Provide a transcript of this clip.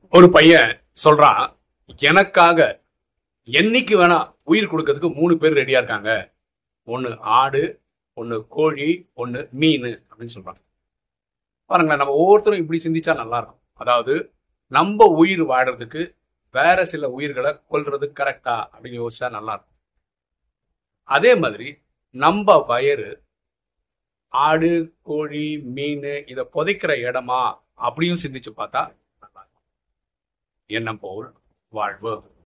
ஒரு பையன் சொல்றான் எனக்காக என்னைக்கு வேணா உயிர் கொடுக்கறதுக்கு மூணு பேர் ரெடியா இருக்காங்க ஒன்னு ஆடு ஒன்னு கோழி ஒன்னு மீன் அப்படின்னு சொல்றாங்க பாருங்களேன் நம்ம ஒவ்வொருத்தரும் இப்படி சிந்திச்சா நல்லா இருக்கும் அதாவது நம்ம உயிர் வாடுறதுக்கு வேற சில உயிர்களை கொல்றது கரெக்டா அப்படின்னு யோசிச்சா நல்லா இருக்கும் அதே மாதிரி நம்ம வயறு ஆடு கோழி மீன் இதை புதைக்கிற இடமா அப்படியும் சிந்திச்சு பார்த்தா நல்லா இருக்கும் எண்ணம் போல் வாழ்வு